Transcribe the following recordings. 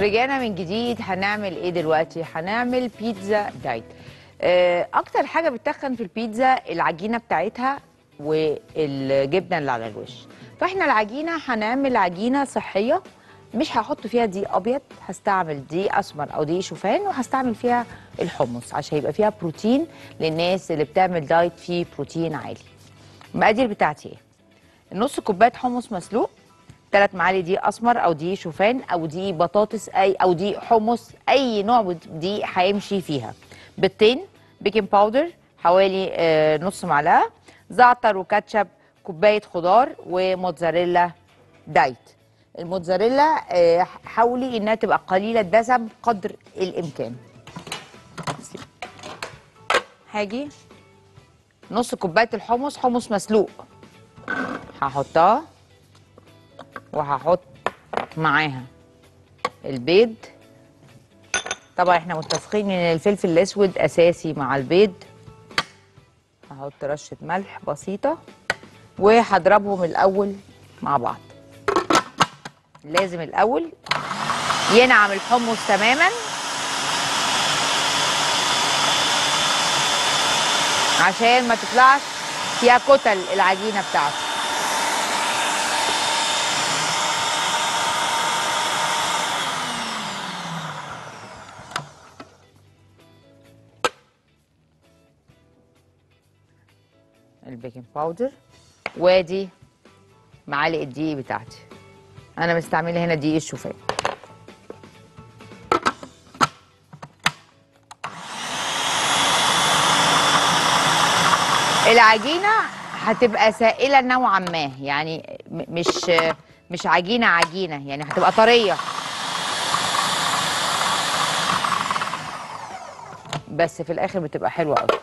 رجعنا من جديد هنعمل ايه دلوقتي هنعمل بيتزا دايت آه، اكتر حاجه بتتخن في البيتزا العجينه بتاعتها والجبنه اللي على الوش فاحنا العجينه هنعمل عجينه صحيه مش هحط فيها دقيق ابيض هستعمل دقيق اسمر او دقيق شوفان وهستعمل فيها الحمص عشان يبقى فيها بروتين للناس اللي بتعمل دايت فيه بروتين عالي المقادير بتاعتي ايه نص كوبايه حمص مسلوق ثلاث معالق دقيق اسمر او دقيق شوفان او دقيق بطاطس اي او دقيق حمص اي نوع دقيق هيمشي فيها بيضتين بيكنج باودر حوالي آه، نص معلقه زعتر وكاتشب كوبايه خضار وموتزاريلا دايت الموتزاريلا آه، حاولي انها تبقى قليله الدسم قدر الامكان هاجي نص كوبايه الحمص حمص مسلوق هحطها وهحط معاها البيض طبعا احنا متفقين ان الفلفل الاسود اساسي مع البيض هحط رشه ملح بسيطه وهضربهم الاول مع بعض لازم الاول ينعم الحمص تماما عشان ما تطلعش فيها كتل العجينه بتاعته البيكنج باودر وادي معالق الدقيق بتاعتي انا مستعمله هنا دقيق الشوفان العجينه هتبقى سائله نوعا ما يعني م- مش مش عجينه عجينه يعني هتبقى طريه بس في الاخر بتبقى حلوه قوي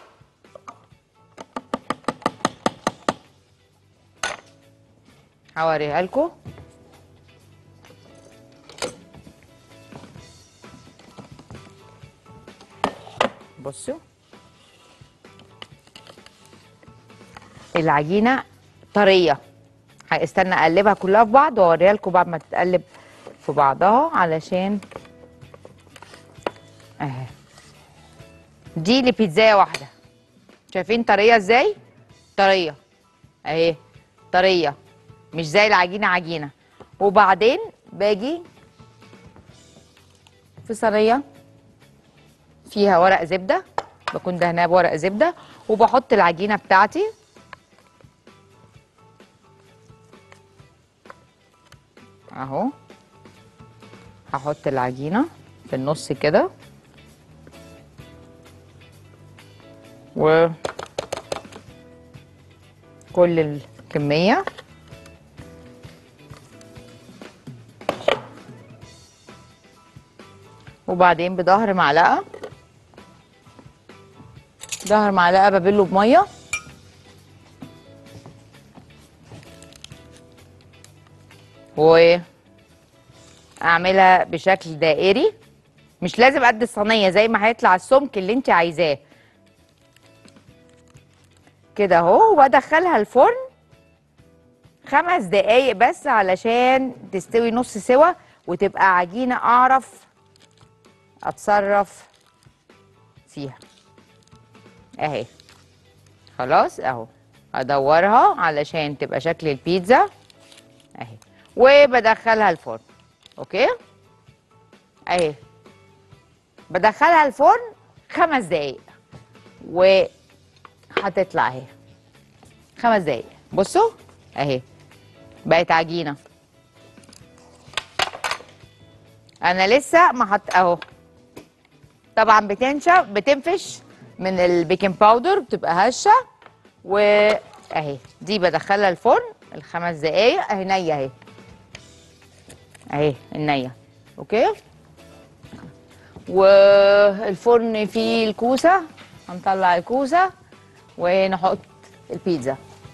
هوريها لكم بصوا العجينه طريه هستنى اقلبها كلها في بعض واوريها لكم بعد ما تتقلب في بعضها علشان اهي دي لبيتزايه واحده شايفين طريه ازاي طريه اهي طريه مش زي العجينه عجينه وبعدين باجي في صينيه فيها ورق زبده بكون دهناها بورق زبده وبحط العجينه بتاعتي اهو هحط العجينه في النص كده و كل الكميه وبعدين بظهر معلقه ظهر معلقه ببله بميه و اعملها بشكل دائري مش لازم قد الصينيه زي ما هيطلع السمك اللي انت عايزاه كده اهو وادخلها الفرن خمس دقايق بس علشان تستوي نص سوا وتبقى عجينه اعرف اتصرف فيها اهي خلاص اهو ادورها علشان تبقى شكل البيتزا اهي وبدخلها الفرن اوكي اهي بدخلها الفرن خمس دقايق وهتطلع اهي خمس دقايق بصوا اهي بقت عجينه انا لسه ما حط اهو طبعا بتنشف بتنفش من البيكنج باودر بتبقى هشه واهي دي بدخلها الفرن الخمس دقايق اهي نيه اهي اهي النيه اوكي والفرن فيه الكوسه هنطلع الكوسه ونحط البيتزا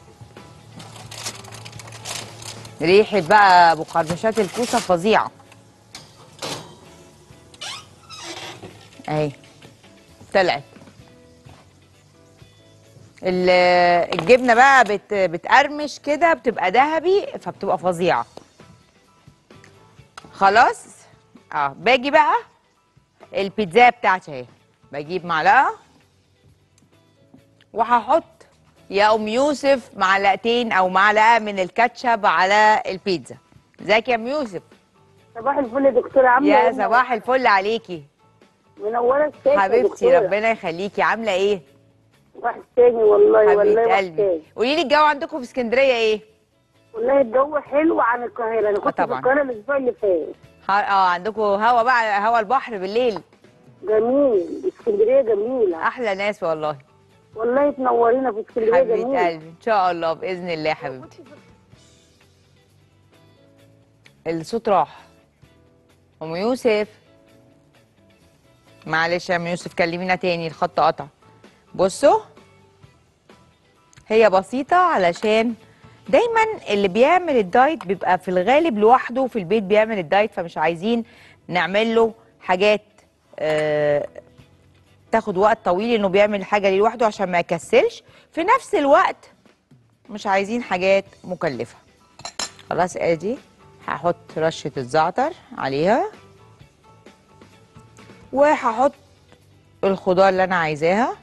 ريحه بقى مقرمشات الكوسه فظيعه اهي طلعت ال- الجبنه بقى بت بتقرمش كده بتبقى ذهبي فبتبقى فظيعه خلاص اه باجي بقى البيتزا بتاعتي اهي بجيب معلقه وهحط يا ام يوسف معلقتين او معلقه من الكاتشب على البيتزا ازيك يا ام يوسف صباح الفل يا دكتوره عامله يا إيه؟ صباح الفل عليكي منوره الشاشه يا حبيبتي دكتورة. ربنا يخليكي عامله ايه واحد تاني والله والله حبيبه واحد قلبي تاني قولي لي الجو عندكم في اسكندريه ايه والله الجو حلو عن القاهره انا كنت في طبعاً. القاهره الاسبوع اللي فات ها- اه عندكم هوا بقى هوا البحر بالليل جميل اسكندريه جميله احلى ناس والله والله تنورينا في اسكندريه حبيبه جميله قلبي ان شاء الله باذن الله يا حبيبتي الصوت راح ام يوسف معلش يا ام يوسف كلمينا تاني الخط قطع بصوا هي بسيطة علشان دايما اللي بيعمل الدايت بيبقى في الغالب لوحده في البيت بيعمل الدايت فمش عايزين نعمل له حاجات آه تاخد وقت طويل انه بيعمل الحاجه دي لوحده عشان ما يكسلش في نفس الوقت مش عايزين حاجات مكلفه خلاص ادي هحط رشه الزعتر عليها وهحط الخضار اللي انا عايزاها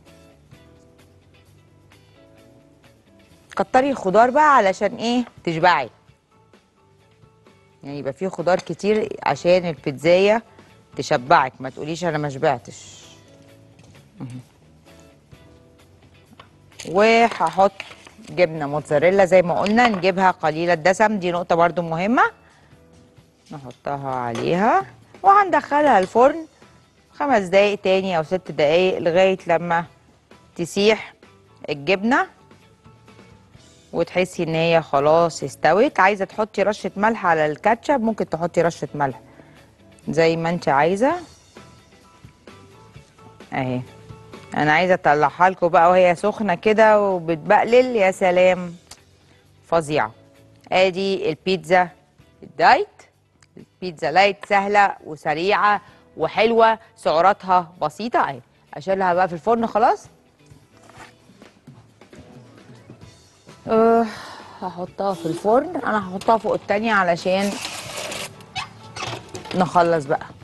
كتري الخضار بقى علشان ايه تشبعي يعني يبقى فيه خضار كتير عشان البيتزايه تشبعك ما تقوليش انا ما شبعتش وهحط جبنه موتزاريلا زي ما قلنا نجيبها قليله الدسم دي نقطه برضو مهمه نحطها عليها وهندخلها الفرن خمس دقايق تاني او ست دقايق لغايه لما تسيح الجبنه وتحسي ان هي خلاص استوت عايزه تحطي رشه ملح على الكاتشب ممكن تحطي رشه ملح زي ما انت عايزه اهي انا عايزه اطلعها لكم بقى وهي سخنه كده وبتبقلل يا سلام فظيعه ادي البيتزا الدايت البيتزا لايت سهله وسريعه وحلوه سعراتها بسيطه اهي اشيلها بقى في الفرن خلاص أه هحطها في الفرن انا هحطها فوق التانية علشان نخلص بقى